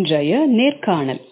இன்றைய நேர்காணல்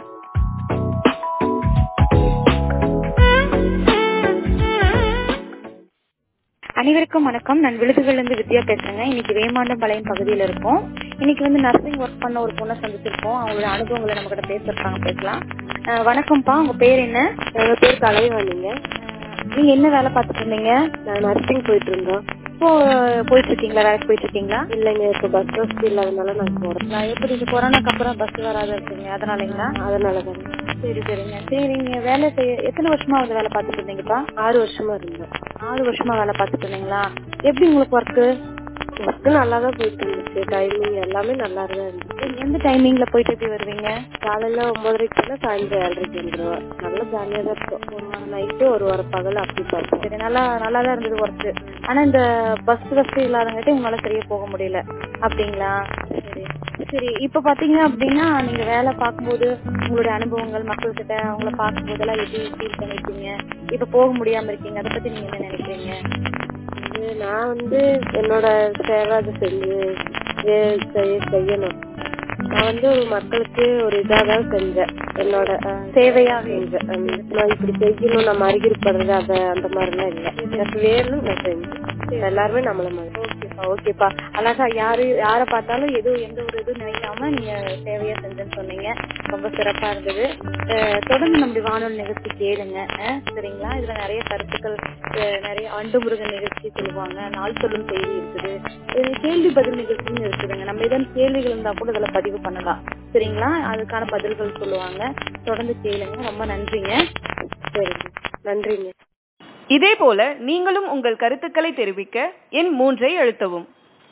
அனைவருக்கும் வணக்கம் நான் விழுதுகள்ல இருந்து வித்யா பேசுறேங்க இன்னைக்கு வேமாண்டம் பாளையம் பகுதியில இருக்கோம் இன்னைக்கு வந்து நர்சிங் ஒர்க் பண்ண ஒரு பொண்ணை சந்திச்சிருக்கோம் அவங்களோட அனுபவங்களை நம்ம கிட்ட பேசிருக்காங்க பேசலாம் அஹ் வணக்கம்ப்பா உங்க பேர் என்ன எங்க பேர் கலைவாணிங்க நீங்க என்ன வேலை பார்த்துட்டு இருந்தீங்க நான் நர்சிங் போயிட்டு இருந்தோம் இப்போ போயிட்டு இருக்கீங்களா வேலைக்கு போயிட்டு இருக்கீங்களா இல்லைங்க இப்போ பஸ் வசதி இல்லாதனால நாங்க போறோம் நான் எப்படி இந்த கொரோனாக்கு அப்புறம் பஸ் வராத இருக்கீங்க அதனாலங்களா அதனால தாங்க சரி சரிங்க சரி நீங்க வேலை செய்ய எத்தனை வருஷமா வந்து வேலை பார்த்துட்டு இருந்தீங்கப்பா ஆறு வருஷமா இருந்தோம் ஆறு வருஷமா வேலை பார்த்துட்டு இருந்தீங்களா எப்படி உங்களுக்கு ஒர்க்கு ஒர்க்கு நல்லா தான் போயிட்டு இருந்துச்சு டைமிங் எல்லாமே நல்லா தான் இருந்துச்சு எந்த டைமிங்ல போயிட்டு எப்படி வருவீங்க காலையில ஒன்பதரைக்கு போனா சாயந்தரம் ஏழரைக்கு வந்துருவோம் நல்லா ஜாலியா தான் இருக்கும் ஒரு வாரம் நைட்டு ஒரு வாரம் பகல் அப்படி பார்ப்போம் சரி நல்லா நல்லா தான் இருந்தது ஒர்க்கு ஆனா இந்த பஸ் வசதி இல்லாதங்காட்டி உங்களால சரியா போக முடியல அப்படிங்களா சரி சரி இப்ப பாத்தீங்க அப்படின்னா நீங்க வேலை பார்க்கும்போது உங்களுடைய அனுபவங்கள் மக்கள் கிட்ட அவங்கள பார்க்கும்போதெல்லாம் எப்படி ஃபீல் பண்ணிருக்கீங்க இப்ப போக முடியாம இருக்கீங்க அதை பத்தி நீங்க என்ன நினைக்கிறீங்க இது நான் வந்து என்னோட சேவை அது செஞ்சு செ- செய்ய- செய்யணும் நான் வந்து ஒரு மக்களுக்கு ஒரு இதாக தான் செஞ்சேன் என்னோட அஹ், சேவையா செஞ்சேன் ஹம், நான் இப்படி செய்யணும் நம்ம அருகிருப்படுறது அத அந்த மாதிரிலாம் இல்லை எனக்கு வேணும் நான் செஞ்சேன் எல்லாருமே நம்மள மாதிரி ஓகேப்பா ஓகேப்பா அழகா யாரு யார பார்த்தாலும் எதுவும் எந்த ஒரு இதுவும் நினைக்காம நீங்க சேவையா செஞ்சேன்னு சொன்னீங்க ரொம்ப சிறப்பா இருந்தது அஹ் தொடர்ந்து நம்முடைய வானொலி நிகழ்ச்சி கேளுங்க அஹ் சரிங்களா இதுல நிறைய கருத்துக்கள் அஹ் நிறைய ஆண்டு முருகன் நிகழ்ச்சி சொல்லுவாங்க நாள் சொல்லும் செய்தி இருக்குது இது கேள்வி பதில் நிகழ்ச்சின்னு இருக்குதுங்க நம்ம ஏதாவது கேள்விகள் இருந்தா கூட இதுல பதிவு பண்ணலாம் சரிங்களா அதுக்கான பதில்கள் சொல்லுவாங்க தொடர்ந்து கேளுங்க ரொம்ப நன்றிங்க சரிங்க நன்றிங்க இதேபோல நீங்களும் உங்கள் கருத்துக்களை தெரிவிக்க எண் மூன்றை அழுத்தவும்